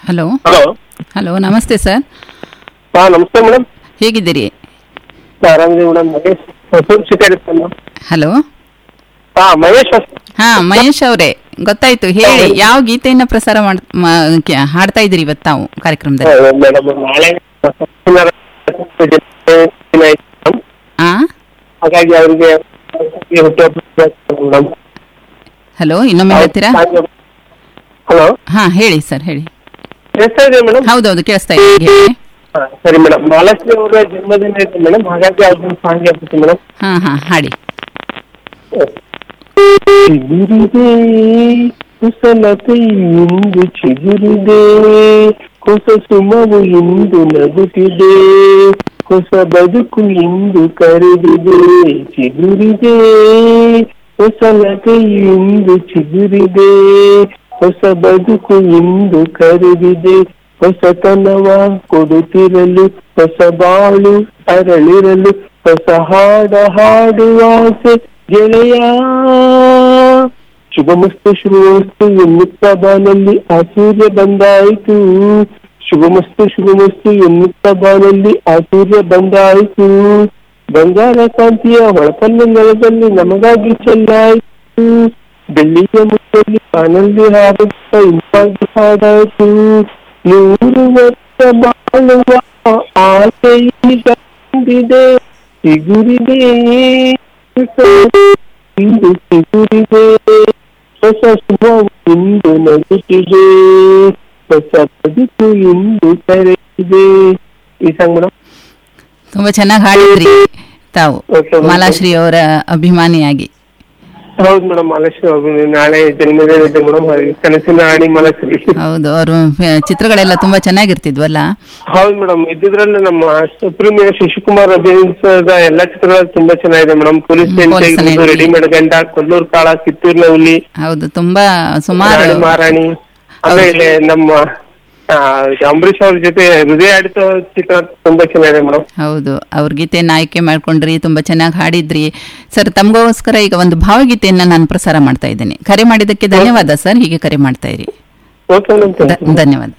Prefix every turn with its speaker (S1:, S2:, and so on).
S1: Hello
S2: hello
S1: hello ನಮಸ್ತೆ sir
S2: ಹಾ ನಮಸ್ತೆ ಮೇಡಮ್
S1: ಹೇಗಿದ್ದೀರಿ
S2: ಆರಾಮಿದೆ ಮೇಡಮ್ ಮಹೇಶ್ ಹೊಸೂರು ಸಿಟಿಯಲ್ಲಿರ್ತೇನೆ
S1: ಹಲೋ
S2: ಹಾ ಮಹೇಶ್ ಹೊಸ
S1: ಹಾ ಮಹೇಶ್ ಅವರೇ ಗೊತ್ತಾಯ್ತು ಹೇಳಿ ಯಾವ ಗೀತೆಯನ್ನ ಪ್ರಸಾರ ಮಾಡ್ ಮಾ- ಕೆ- ಹಾಡ್ತಾ ಇದ್ದೀರಿ ಇವತ್ತು ತಾವು ಕಾರ್ಯಕ್ರಮದಲ್ಲಿ
S2: ಮೇಡಮ್ ನಾಳೆ ದಿನ ಐತೆ madam.
S1: ಆ
S2: ಹಾಗಾಗಿ ಅವರಿಗೆ ಮೇಡಮ್
S1: ಹಲೋ ಇನ್ನೊಮ್ಮೆ ಹೇಳ್ತೀರಾ
S2: ಹಲೋ
S1: ಹಾ ಹೇಳಿ ಸರ್ ಹೇಳಿ
S2: ಕೇಳ್ತಾ ಇದೆ ಮೇಡಮ್
S1: ಹೌದೌದು ಕೇಳಿಸ್ತಾ ಇದೆ ಹೇಳಿ
S2: ಸರಿ ಮೇಡಮ್ ಮಹಾಲಕ್ಷ್ಮಿ ಅವರ ಜನ್ಮದಿನ ಐತೆ ಮೇಡಮ್ ಹಾಗಾಗಿ ಅವ್ರನ್ನ ಸಾಂಗ್ ಹೇಳ್ತೀನಿ ಮೇಡಮ್
S1: ಹಾ ಹಾ ಹಾಡಿ
S2: ಚಿಗುರಿದೆ ಕುಸಲತೆ ಇಂದು ಚಿಗುರಿದೆ ಹೊಸ ಸುಮವು ಇಂದು ನಗುತ್ತಿದೆ ಹೊಸ ಬದುಕು ಇಂದು ಕರೆದಿದೆ ಚಿಗುರಿದೆ ಹೊಸಲತೆ ಇಂದು ಚಿಗುರಿದೆ ಹೊಸ ಬದುಕು ಇಂದು ಕರೆದಿದೆ ಹೊಸತನವ ಕೊಡುತ್ತಿರಲು ಹೊಸ ಬಾಳು ಅರಳಿರಲು ಹೊಸ ಹಾಡ ಹಾಡುವ ಆಸೆ ಗೆಳೆಯ ಶುಭಮಸ್ತು ಶುಭಮಸ್ತು ಎನ್ನುತ್ತಾ ಬಾನಲ್ಲಿ ಆ ಸೂರ್ಯ ಬಂದಾಯಿತು ಶುಭಮಸ್ತು ಶುಭಮಸ್ತು ಎನ್ನುತ್ತಾ ಬಾನಲ್ಲಿ ಆ ಸೂರ್ಯ ಬಂದಾಯಿತು ಬಂಗಾರ ಕಾಂತಿಯ ಹೊಳಪಲ್ಲ ನೆಲದಲ್ಲಿ ನಮಗಾಗಿ ಚೆಲ್ಲಾಯಿತು ಬೆಳ್ಳಿಯ ಮುಟ್ಟಲ್ಲಿ ಬಾನಲ್ಲಿ ಹಾಡುತ್ತಾ ಇಂಪಾಗಿ ಹಾಡಾಯಿತು ನೂರು ವರ್ಷ ಬಾಳುವ ಆಸೆ ಈಗ ಬಂದಿದೆ ಸಿಗುರಿದೆ ಇಂದು ಸಿಗುರಿದೆ ಹೊಸ ಶುಭವು ಇಂದು ನಗುತ್ತಿದೆ ಹೊಸ ಬದುಕು ಇಂದು ಕರೆದಿದೆ ಈ ಸಾಂಗ್ ಮೇಡಮ್
S1: ತುಂಬಾ ಚೆನ್ನಾಗಿ ಹಾಡಿದ್ರಿ ತಾವು
S2: Okay, madam.
S1: ಮಾಲಾಶ್ರೀ ಅವರ ಅಭಿಮಾನಿಯಾಗಿ
S2: ಹೌದು ಮೇಡಮ್ ಮಾಲಶ್ರೀ ಅವ್ರು ನಾಳೆ ಜನ್ಮದಿನ ಇದೆ ಮೇಡಮ್ ಕನಸಿನ ಆಣಿ ಮಾಲಶ್ರೀ
S1: ಹೌದು ಅವರು ಚಿತ್ರಗಳೆಲ್ಲ ತುಂಬಾ ಚೆನ್ನಾಗಿರ್ತಿದ್ವಲ್ಲ
S2: ಹೌದು ಮೇಡಮ್ ಇದ್ದಿದ್ರಲ್ಲಿ ನಮ್ಮ ಸುಪ್ರೀಮಿಯರ್ ಶಿಶುಕುಮಾರ್ ಅಭಿನಯಿಸಿದ ಎಲ್ಲಾ ಚಿತ್ರಗಳು ತುಂಬಾ ಚೆನ್ನಾಗಿದೆ ಮೇಡಮ್ ಪೊಲೀಸ್
S1: ಹ್ಮ್, ಪೊಲೀಸ್
S2: ಇರ್ಬೋದು
S1: ಅಲ್ಲಿ.
S2: ರೆಡಿಮೇಡ್ ಗಂಡ ಕೊಲ್ಲೂರು ಕಾಳ ಕಿತ್ತೂರಿನ ಹುಲಿ
S1: ಹೌದು ತುಂಬಾ ಸುಮಾರು
S2: ರಾಣಿ ಮಹಾರಾಣಿ ಆಮೇಲೆ ನಮ್ಮ ಆ, ಅಂಬರೀಷ್ ಅವ್ರ ಜೊತೆ ಹೃದಯ ಆಡಿತ ಚಿತ್ರ ತುಂಬಾ ಚೆನ್ನಾಗಿದೆ ಮೇಡಮ್
S1: ಹೌದು ಅವ್ರ ಗೀತೆಯನ್ನ ಆಯ್ಕೆ ಮಾಡ್ಕೊಂಡ್ರಿ ತುಂಬಾ ಚೆನ್ನಾಗಿ ಹಾಡಿದ್ರಿ ಸರ್ ತಮಗೋಸ್ಕರ ಈಗ ಒಂದು ಭಾವಗೀತೆಯನ್ನ ನಾನು ಪ್ರಸಾರ ಮಾಡ್ತಾ ಇದ್ದೇನೆ ಕರೆ ಮಾಡಿದ್ದಕ್ಕೆ ಧನ್ಯವಾದ ಸರ್ ಹೀಗೆ ಕರೆ ಮಾಡ್ತಾ ಇರಿ
S2: ಓಕೆ ಮೇಡಮ್
S1: ಧ- ಧನ್ಯವಾದ